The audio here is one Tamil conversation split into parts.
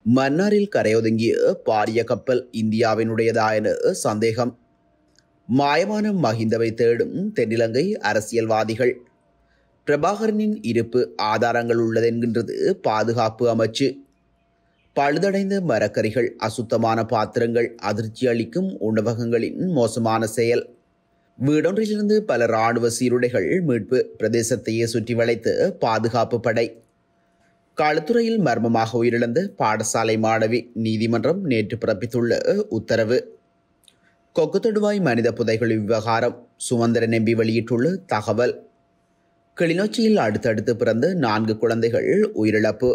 மன்னாரில் கரையொதுங்கிய பாரிய கப்பல் இந்தியாவினுடையதா என சந்தேகம் மாயமான மஹிந்தவை தேடும் தென்னிலங்கை அரசியல்வாதிகள் பிரபாகரனின் இருப்பு ஆதாரங்கள் உள்ளதென்கின்றது பாதுகாப்பு அமைச்சு பழுதடைந்த மரக்கறிகள் அசுத்தமான பாத்திரங்கள் அதிர்ச்சி அளிக்கும் உணவகங்களின் மோசமான செயல் வீடொன்றிலிருந்து பல இராணுவ சீருடைகள் மீட்பு பிரதேசத்தையே சுற்றி வளைத்து பாதுகாப்பு படை களுத்துறையில் மர்மமாக உயிரிழந்த பாடசாலை மாணவி நீதிமன்றம் நேற்று பிறப்பித்துள்ள உத்தரவு கொக்குத்தொடுவாய் மனித புதைகள் விவகாரம் சுமந்திரன் எம்பி வெளியிட்டுள்ள தகவல் கிளிநொச்சியில் அடுத்தடுத்து பிறந்த நான்கு குழந்தைகள் உயிரிழப்பு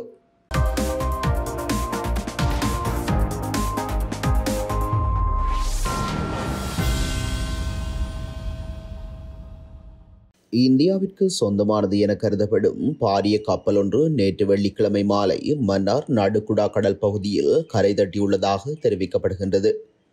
இந்தியாவிற்கு சொந்தமானது என கருதப்படும் பாரிய கப்பல் ஒன்று நேற்று வெள்ளிக்கிழமை மாலை மன்னார் நடுக்குடா கடல் பகுதியில் கரை தட்டியுள்ளதாக தெரிவிக்கப்படுகின்றது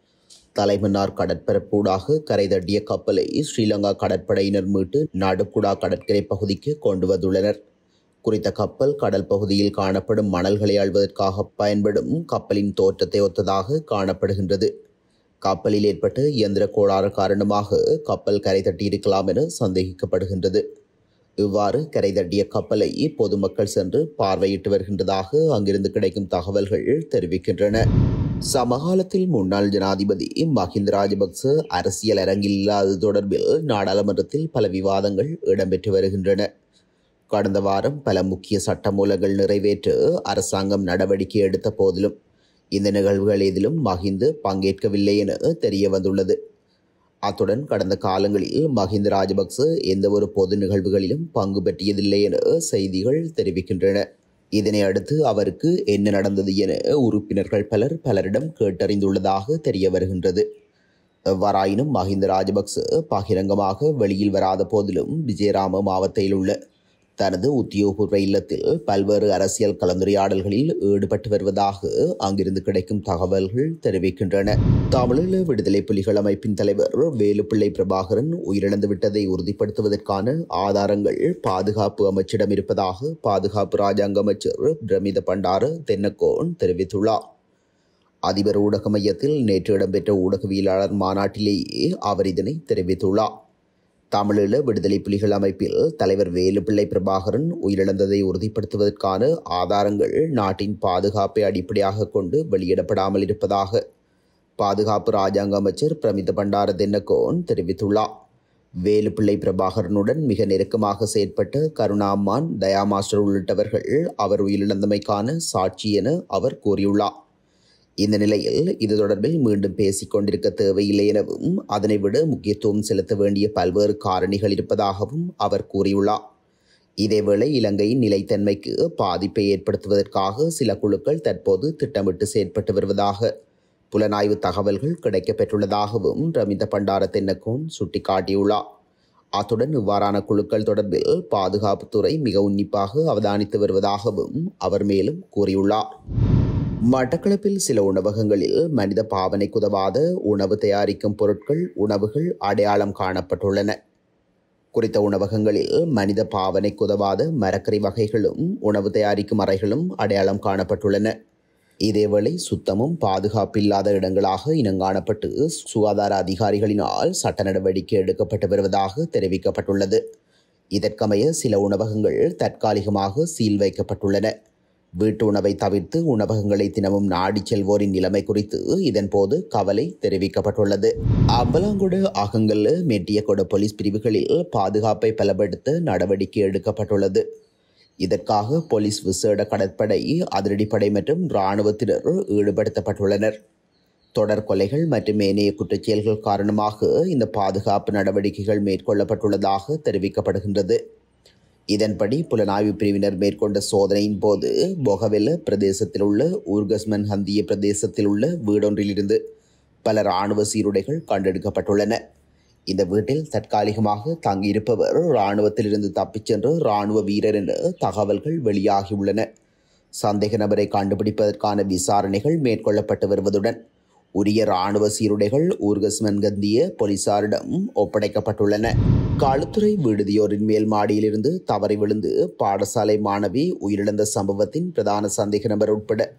தலைமன்னார் கடற்பரப்பூடாக கரை தட்டிய கப்பலை ஸ்ரீலங்கா கடற்படையினர் மீட்டு நடுக்குடா கடற்கரை பகுதிக்கு கொண்டு வந்துள்ளனர் குறித்த கப்பல் கடல் பகுதியில் காணப்படும் மணல்களை அள்வதற்காக பயன்படும் கப்பலின் தோற்றத்தை ஒத்ததாக காணப்படுகின்றது கப்பலில் ஏற்பட்ட இயந்திர கோளாறு காரணமாக கப்பல் கரை தட்டியிருக்கலாம் என சந்தேகிக்கப்படுகின்றது இவ்வாறு கரை தட்டிய கப்பலை பொதுமக்கள் சென்று பார்வையிட்டு வருகின்றதாக அங்கிருந்து கிடைக்கும் தகவல்கள் தெரிவிக்கின்றன சமகாலத்தில் முன்னாள் ஜனாதிபதி மஹிந்த ராஜபக்ச அரசியல் அரங்கில் இல்லாதது தொடர்பில் நாடாளுமன்றத்தில் பல விவாதங்கள் இடம்பெற்று வருகின்றன கடந்த வாரம் பல முக்கிய சட்டமூலங்கள் நிறைவேற்ற அரசாங்கம் நடவடிக்கை எடுத்த போதிலும் இந்த நிகழ்வுகள் எதிலும் மஹிந்து பங்கேற்கவில்லை என தெரிய வந்துள்ளது அத்துடன் கடந்த காலங்களில் மஹிந்த ராஜபக்ச எந்த ஒரு பொது நிகழ்வுகளிலும் பங்கு பெற்றியதில்லை என செய்திகள் தெரிவிக்கின்றன இதனை அடுத்து அவருக்கு என்ன நடந்தது என உறுப்பினர்கள் பலர் பலரிடம் கேட்டறிந்துள்ளதாக தெரிய வருகின்றது எவ்வாறாயினும் மஹிந்த ராஜபக்ச பகிரங்கமாக வெளியில் வராத போதிலும் விஜயராம மாவட்டத்தில் உள்ள தனது உத்தியோகபூர்வ இல்லத்தில் பல்வேறு அரசியல் கலந்துரையாடல்களில் ஈடுபட்டு வருவதாக அங்கிருந்து கிடைக்கும் தகவல்கள் தெரிவிக்கின்றன தமிழீழ விடுதலை புலிகள் அமைப்பின் தலைவர் வேலுப்பிள்ளை பிரபாகரன் உயிரிழந்து விட்டதை உறுதிப்படுத்துவதற்கான ஆதாரங்கள் பாதுகாப்பு அமைச்சிடம் இருப்பதாக பாதுகாப்பு ராஜாங்க அமைச்சர் பிரமித பண்டார தென்னக்கோன் தெரிவித்துள்ளார் அதிபர் ஊடக மையத்தில் நேற்று இடம்பெற்ற ஊடகவியலாளர் மாநாட்டிலேயே அவர் இதனை தெரிவித்துள்ளார் தமிழீழ விடுதலை புலிகள் அமைப்பில் தலைவர் வேலுப்பிள்ளை பிரபாகரன் உயிரிழந்ததை உறுதிப்படுத்துவதற்கான ஆதாரங்கள் நாட்டின் பாதுகாப்பை அடிப்படையாக கொண்டு வெளியிடப்படாமல் இருப்பதாக பாதுகாப்பு ராஜாங்க அமைச்சர் பிரமித பண்டார தென்னகோன் தெரிவித்துள்ளார் வேலுப்பிள்ளை பிரபாகரனுடன் மிக நெருக்கமாக செயற்பட்ட கருணாம்மான் தயா மாஸ்டர் உள்ளிட்டவர்கள் அவர் உயிரிழந்தமைக்கான சாட்சி என அவர் கூறியுள்ளார் இந்த நிலையில் இது தொடர்பில் மீண்டும் பேசிக் கொண்டிருக்க தேவையில்லை எனவும் அதனை விட முக்கியத்துவம் செலுத்த வேண்டிய பல்வேறு காரணிகள் இருப்பதாகவும் அவர் கூறியுள்ளார் இதேவேளை இலங்கையின் நிலைத்தன்மைக்கு பாதிப்பை ஏற்படுத்துவதற்காக சில குழுக்கள் தற்போது திட்டமிட்டு செயற்பட்டு வருவதாக புலனாய்வு தகவல்கள் கிடைக்கப்பெற்றுள்ளதாகவும் ரமித பண்டார தென்னக்கோன் சுட்டிக்காட்டியுள்ளார் அத்துடன் இவ்வாறான குழுக்கள் தொடர்பில் பாதுகாப்புத்துறை மிக உன்னிப்பாக அவதானித்து வருவதாகவும் அவர் மேலும் கூறியுள்ளார் மட்டக்களப்பில் சில உணவகங்களில் மனித பாவனைக்கு உதவாத உணவு தயாரிக்கும் பொருட்கள் உணவுகள் அடையாளம் காணப்பட்டுள்ளன குறித்த உணவகங்களில் மனித பாவனைக்கு உதவாத மரக்கறி வகைகளும் உணவு தயாரிக்கும் அறைகளும் அடையாளம் காணப்பட்டுள்ளன இதேவேளை சுத்தமும் பாதுகாப்பு இல்லாத இடங்களாக இனங்காணப்பட்டு சுகாதார அதிகாரிகளினால் சட்ட நடவடிக்கை எடுக்கப்பட்டு வருவதாக தெரிவிக்கப்பட்டுள்ளது இதற்கமைய சில உணவகங்கள் தற்காலிகமாக சீல் வைக்கப்பட்டுள்ளன வீட்டு உணவை தவிர்த்து உணவகங்களை தினமும் நாடி செல்வோரின் நிலைமை குறித்து இதன்போது கவலை தெரிவிக்கப்பட்டுள்ளது அம்பலாங்குடு ஆகங்கல்ல மெட்டியகொட போலீஸ் பிரிவுகளில் பாதுகாப்பை பலப்படுத்த நடவடிக்கை எடுக்கப்பட்டுள்ளது இதற்காக போலீஸ் விசேட கடற்படை அதிரடிப்படை மற்றும் இராணுவத்தினர் ஈடுபடுத்தப்பட்டுள்ளனர் தொடர் கொலைகள் மற்றும் ஏனைய குற்றச்செயல்கள் காரணமாக இந்த பாதுகாப்பு நடவடிக்கைகள் மேற்கொள்ளப்பட்டுள்ளதாக தெரிவிக்கப்படுகின்றது இதன்படி புலனாய்வு பிரிவினர் மேற்கொண்ட சோதனையின் போது பொகவெல்ல பிரதேசத்தில் உள்ள ஊர்கஸ்மன் ஹந்திய பிரதேசத்தில் உள்ள வீடொன்றிலிருந்து பல இராணுவ சீருடைகள் கண்டெடுக்கப்பட்டுள்ளன இந்த வீட்டில் தற்காலிகமாக தங்கியிருப்பவர் இராணுவத்திலிருந்து தப்பிச் சென்ற இராணுவ வீரர் என்ற தகவல்கள் வெளியாகியுள்ளன சந்தேக நபரை கண்டுபிடிப்பதற்கான விசாரணைகள் மேற்கொள்ளப்பட்டு வருவதுடன் உரிய இராணுவ சீருடைகள் ஊர்கஸ்மன் கந்திய போலீசாரிடம் ஒப்படைக்கப்பட்டுள்ளன களுத்துறை விடுதியோரின் மேல் மாடியிலிருந்து தவறி விழுந்து பாடசாலை மாணவி உயிரிழந்த சம்பவத்தின் பிரதான சந்தேக நபர் உட்பட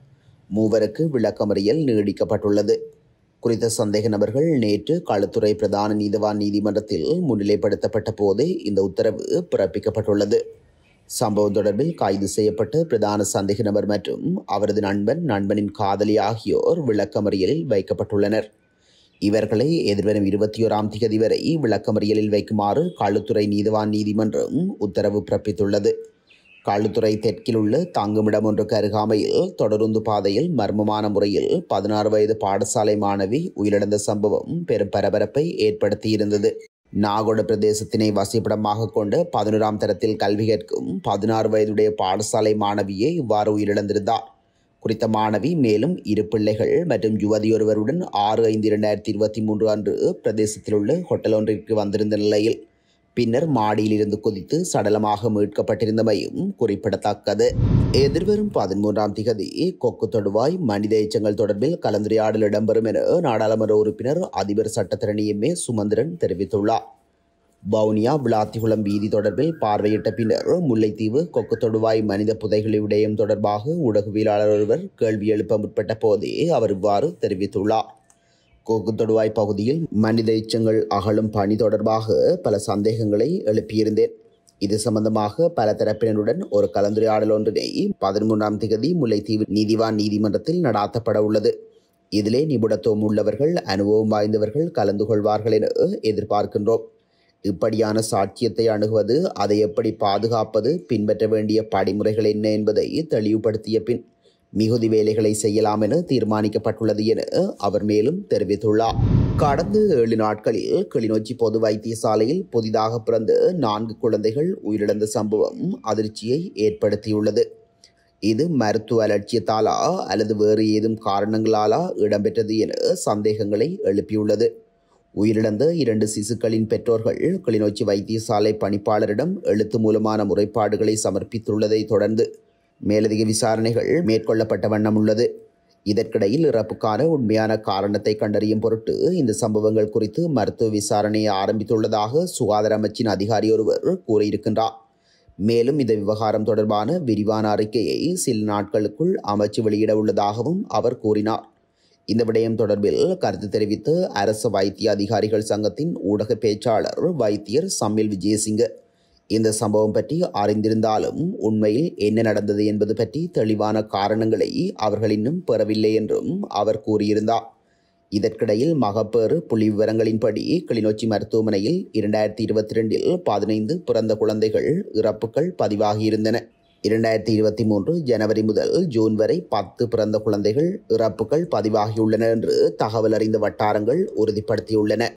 மூவருக்கு விளக்கமறியல் நீடிக்கப்பட்டுள்ளது குறித்த சந்தேக நபர்கள் நேற்று களுத்துறை பிரதான நீதவான் நீதிமன்றத்தில் முன்னிலைப்படுத்தப்பட்ட போது இந்த உத்தரவு பிறப்பிக்கப்பட்டுள்ளது சம்பவம் தொடர்பில் கைது செய்யப்பட்ட பிரதான சந்தேக நபர் மற்றும் அவரது நண்பன் நண்பனின் காதலி ஆகியோர் விளக்கமறியலில் வைக்கப்பட்டுள்ளனர் இவர்களை எதிர்வரும் இருபத்தி ஓராம் தேதி வரை விளக்கமறியலில் வைக்குமாறு களுத்துறை நீதிவான் நீதிமன்றம் உத்தரவு பிறப்பித்துள்ளது களுத்துறை தெற்கில் உள்ள தங்குமிடம் ஒன்றுக்கு அருகாமையில் தொடருந்து பாதையில் மர்மமான முறையில் பதினாறு வயது பாடசாலை மாணவி உயிரிழந்த சம்பவம் பெரும் பரபரப்பை ஏற்படுத்தியிருந்தது நாகோட பிரதேசத்தினை வசிப்பிடமாக கொண்ட பதினோராம் தரத்தில் கல்வி கற்கும் பதினாறு வயதுடைய பாடசாலை மாணவியே இவ்வாறு உயிரிழந்திருந்தார் குறித்த மாணவி மேலும் இரு பிள்ளைகள் மற்றும் யுவதியொருவருடன் ஆறு ஐந்து இரண்டாயிரத்தி இருபத்தி மூன்று அன்று பிரதேசத்தில் உள்ள ஹோட்டல் ஒன்றிற்கு வந்திருந்த நிலையில் பின்னர் மாடியிலிருந்து குதித்து சடலமாக மீட்கப்பட்டிருந்தமையும் குறிப்பிடத்தக்கது எதிர்வரும் பதிமூன்றாம் திகதி கொக்கு தொடுவாய் மனித எச்சங்கள் தொடர்பில் கலந்துரையாடல் இடம்பெறும் என நாடாளுமன்ற உறுப்பினர் அதிபர் சட்டத்தரணி எம் ஏ சுமந்திரன் தெரிவித்துள்ளார் வவுனியா விளாத்திகுளம் வீதி தொடர்பில் பார்வையிட்ட பின்னர் முல்லைத்தீவு கொக்கு தொடுவாய் மனித புதைகுழி விடயம் தொடர்பாக ஊடகவியலாளர் ஒருவர் கேள்வி எழுப்ப முற்பட்ட போதே அவர் இவ்வாறு தெரிவித்துள்ளார் கொக்கு தொடுவாய் பகுதியில் மனித எச்சங்கள் அகலும் பணி தொடர்பாக பல சந்தேகங்களை எழுப்பியிருந்தேன் இது சம்பந்தமாக பல தரப்பினருடன் ஒரு கலந்துரையாடல் ஒன்றினை பதிமூன்றாம் திகதி முல்லைத்தீவு நீதிவான் நீதிமன்றத்தில் நடாத்தப்பட உள்ளது இதிலே நிபுணத்துவம் உள்ளவர்கள் அனுபவம் வாய்ந்தவர்கள் கலந்து கொள்வார்கள் என எதிர்பார்க்கின்றோம் இப்படியான சாட்சியத்தை அணுகுவது அதை எப்படி பாதுகாப்பது பின்பற்ற வேண்டிய படிமுறைகள் என்ன என்பதை தெளிவுபடுத்திய பின் மிகுதி வேலைகளை செய்யலாம் என தீர்மானிக்கப்பட்டுள்ளது என அவர் மேலும் தெரிவித்துள்ளார் கடந்த ஏழு நாட்களில் கிளிநொச்சி பொது வைத்தியசாலையில் புதிதாக பிறந்த நான்கு குழந்தைகள் உயிரிழந்த சம்பவம் அதிர்ச்சியை ஏற்படுத்தியுள்ளது இது மருத்துவ அலட்சியத்தாலா அல்லது வேறு ஏதும் காரணங்களாலா இடம்பெற்றது என சந்தேகங்களை எழுப்பியுள்ளது உயிரிழந்த இரண்டு சிசுக்களின் பெற்றோர்கள் கிளிநொச்சி வைத்தியசாலை பணிப்பாளரிடம் எழுத்து மூலமான முறைப்பாடுகளை சமர்ப்பித்துள்ளதை தொடர்ந்து மேலதிக விசாரணைகள் மேற்கொள்ளப்பட்ட வண்ணம் உள்ளது இதற்கிடையில் இறப்புக்கான உண்மையான காரணத்தை கண்டறியும் பொருட்டு இந்த சம்பவங்கள் குறித்து மருத்துவ விசாரணையை ஆரம்பித்துள்ளதாக சுகாதார அமைச்சின் அதிகாரி ஒருவர் கூறியிருக்கின்றார் மேலும் இந்த விவகாரம் தொடர்பான விரிவான அறிக்கையை சில நாட்களுக்குள் அமைச்சு வெளியிட உள்ளதாகவும் அவர் கூறினார் இந்த விடயம் தொடர்பில் கருத்து தெரிவித்த அரசு வைத்திய அதிகாரிகள் சங்கத்தின் ஊடக பேச்சாளர் வைத்தியர் சம்மில் விஜயசிங்க இந்த சம்பவம் பற்றி அறிந்திருந்தாலும் உண்மையில் என்ன நடந்தது என்பது பற்றி தெளிவான காரணங்களை அவர்கள் இன்னும் பெறவில்லை என்றும் அவர் கூறியிருந்தார் இதற்கிடையில் மகப்பேறு புள்ளி விவரங்களின்படி கிளிநொச்சி மருத்துவமனையில் இரண்டாயிரத்தி இருபத்தி ரெண்டில் பதினைந்து பிறந்த குழந்தைகள் இறப்புகள் பதிவாகியிருந்தன இரண்டாயிரத்தி இருபத்தி மூன்று ஜனவரி முதல் ஜூன் வரை பத்து பிறந்த குழந்தைகள் இறப்புகள் பதிவாகியுள்ளன என்று தகவல் அறிந்த வட்டாரங்கள் உறுதிப்படுத்தியுள்ளன